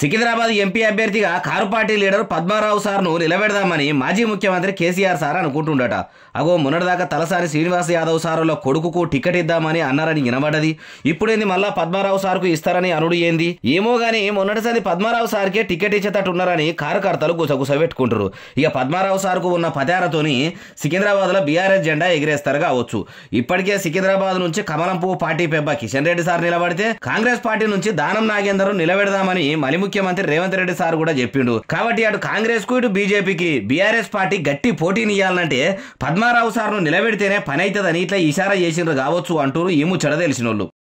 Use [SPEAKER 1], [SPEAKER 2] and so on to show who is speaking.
[SPEAKER 1] Secunderabad MP అభ్యర్థిగా car party leader Padmarao సార్ను నిలబెడదామని మాజీ ముఖ్యమంత్రి కేసీఆర్ సార్ అనుకుంటుండట అగో మొన్నటిదాకా తలసాని శ్రీనివాస్ యాదవ్ సారుల కొడుకుకు టికెట్ ఇద్దామని అన్నారని వినబడ్డది ఇప్పుడేంది మళ్ళా పద్మారావు సార్కు ఇస్తారని అనుడు ఏంది ఏమో గానీ మొన్నటిసారి పద్మారావు సార్కే టికెట్ ఇచ్చేటట్టు ఉన్నారని కార్యకర్తలు గుసగుస పెట్టుకుంటారు ఇక పద్మారావు సార్కు ఉన్న పతారతోని సికింద్రాబాద్ లో బీఆర్ఎస్ జెండా ఎగిరేస్తారు కావచ్చు ఇప్పటికే సికింద్రాబాద్ నుంచి కమలం పువ్వు పార్టీ పెబ్బ కిషన్ రెడ్డి సార్ నిలబడితే కాంగ్రెస్ పార్టీ నుంచి దానం నాగేందర్ నిలబెడదామని మలి ముఖ్యమంత్రి రేవంత్ రెడ్డి సార్ కూడా చెప్పిండు కాబట్టి అటు కాంగ్రెస్ కు ఇటు బీజేపీకి బీఆర్ఎస్ పార్టీ గట్టి పోటీనియ్యాలంటే పద్మారావు సార్ను నిలబెడితేనే పని అవుతుందని ఇట్లా ఇషారా చేసిండ్రు కావచ్చు అంటూ ఈ ముచ్చట తెలిసినోళ్ళు